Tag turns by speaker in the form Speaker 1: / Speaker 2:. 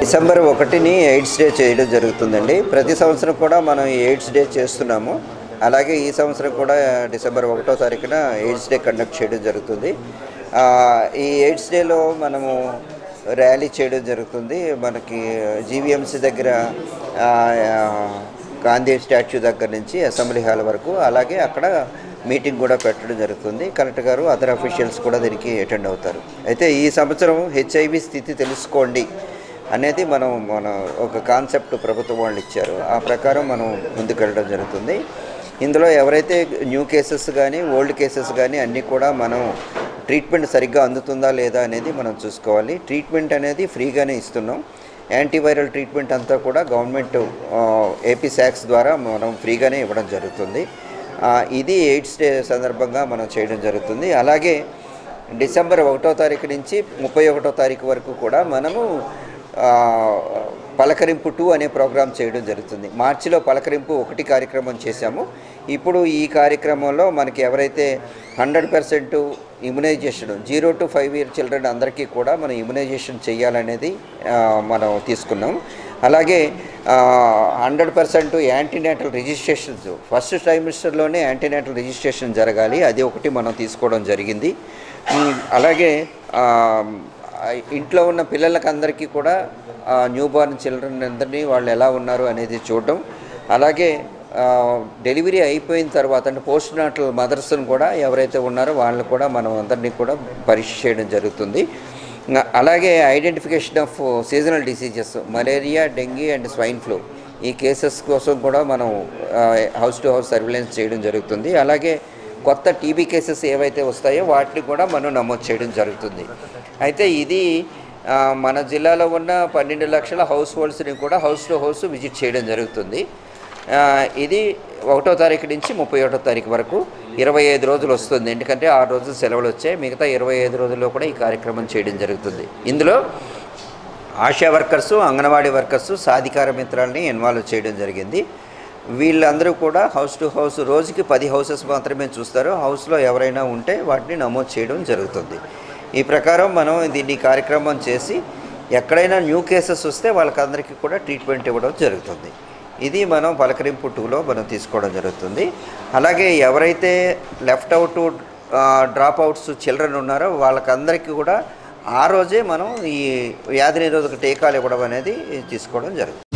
Speaker 1: December ఒకటిని AIDS day చేయడం జరుగుతుందండి ప్రతి సంవత్సరం కూడా మనం ఈ ఎయిడ్స్ డే చేస్తున్నాము అలాగే ఈ సంవత్సరం కూడా డిసెంబర్ ఒకటో తారీఖున ఎయిడ్స్ డే కండక్ట్ చేయడం జరుగుతుంది ఆ, ఈ ఎయిడ్స్ డేలో మనము ర్యాలీ చేయడం జరుగుతుంది మనకి జీవీఎంసీ దగ్గర ఆ, ఆ, గాంధీ స్టాచ్యూ దగ్గర నుంచి అసెంబ్లీ హాల్ వరకు అలాగే అక్కడ మీటింగ్ కూడా పెట్టడం జరుగుతుంది కలెక్టర్ గారు అదర్ అఫీషియల్స్ కూడా దీనికి అటెండ్ అవుతారు అయితే ఈ సంవత్సరం హెచ్ఐవి స్థితి తెలుసుకోండి అనేది మనం మన ఒక కాన్సెప్ట్ ప్రభుత్వం వాళ్ళు ఇచ్చారు ఆ ప్రకారం మనం ముందుకెళ్ళడం జరుగుతుంది ఇందులో ఎవరైతే న్యూ కేసెస్ కానీ ఓల్డ్ కేసెస్ కానీ అన్నీ కూడా మనం ట్రీట్మెంట్ సరిగ్గా అందుతుందా లేదా అనేది మనం చూసుకోవాలి ట్రీట్మెంట్ అనేది ఫ్రీగానే ఇస్తున్నాం యాంటీవైరల్ ట్రీట్మెంట్ అంతా కూడా గవర్నమెంట్ ఏపీ శాక్స్ ద్వారా మనం ఫ్రీగానే ఇవ్వడం జరుగుతుంది ఆ, ఇది ఎయిడ్స్ డే సందర్భంగా మనం చేయడం జరుగుతుంది అలాగే డిసెంబర్ ఒకటో తారీఖు నుంచి ముప్పై ఒకటో తారీఖు వరకు కూడా మనము ఆ, పలకరింపు టూ అనే ప్రోగ్రాం చేయడం జరుగుతుంది మార్చిలో పలకరింపు ఒకటి కార్యక్రమం చేశాము ఇప్పుడు ఈ కార్యక్రమంలో మనకి ఎవరైతే hundred percent immunization zero to five year children అందరికీ కూడా మనం ఇమ్యునైజేషన్ చేయాలనేది ఆ, మనం తీసుకున్నాం అలాగే hundred percent antenatal registrations first ట్రైమిస్టర్లోనే యాంటీనేటల్ రిజిస్ట్రేషన్ జరగాలి అది ఒకటి మనం తీసుకోవడం జరిగింది ఉమ్, అలాగే ఆ, ఇంట్లో ఉన్న పిల్లలకి అందరికీ కూడా న్యూ బార్న్ చిల్డ్రన్ అందరినీ వాళ్ళు ఎలా ఉన్నారు అనేది చూడడం అలాగే ఆ, డెలివరీ అయిపోయిన తర్వాత అంటే పోస్ట్ నాటల్ మదర్స్ని కూడా ఎవరైతే ఉన్నారో వాళ్ళని కూడా మనం అందరినీ కూడా పరీక్ష చేయడం జరుగుతుంది ఇంకా అలాగే identification of seasonal diseases malaria dengue and swine flu ఈ కేసెస్ కోసం కూడా మనం హౌస్ టు హౌస్ సర్వేలెన్స్ చేయడం జరుగుతుంది అలాగే కొత్త టీబీ కేసెస్ ఏవైతే వస్తాయో వాటిని కూడా మనం నమోదు చేయడం జరుగుతుంది అయితే ఇది ఆ, మన జిల్లాలో ఉన్న పన్నెండు లక్షల హౌస్ హోల్డ్స్ని కూడా హౌస్ టు హౌస్ విజిట్ చేయడం జరుగుతుంది ఆ, ఇది ఒకటో తారీఖు నుంచి ముప్పై ఒకటో తారీఖు వరకు ఇరవై ఐదు రోజులు వస్తుంది ఎందుకంటే ఆరు రోజులు సెలవులు వచ్చాయి మిగతా ఇరవై ఐదు రోజుల్లో కూడా ఈ కార్యక్రమం చేయడం జరుగుతుంది ఇందులో ఆశా వర్కర్సు అంగన్వాడీ వర్కర్సు సాధికార మిత్రాలని ఇన్వాల్వ్ చేయడం జరిగింది వీళ్ళందరూ కూడా హౌస్ టు హౌస్ రోజుకి పది హౌసెస్ మాత్రమే చూస్తారు హౌస్లో ఎవరైనా ఉంటే వాటిని నమోదు చేయడం జరుగుతుంది ఈ ప్రకారం మనం దీన్ని కార్యక్రమం చేసి ఎక్కడైనా న్యూ కేసెస్ వస్తే వాళ్ళకందరికీ కూడా ట్రీట్మెంట్ ఇవ్వడం జరుగుతుంది ఇది మనం పలకరింపు టూలో మనం తీసుకోవడం జరుగుతుంది అలాగే ఎవరైతే left out drop outs children ఉన్నారో వాళ్ళకందరికీ కూడా ఆ రోజే మనం ఈ వ్యాధి నిరోధక టీకాలు ఇవ్వడం అనేది తీసుకోవడం జరుగుతుంది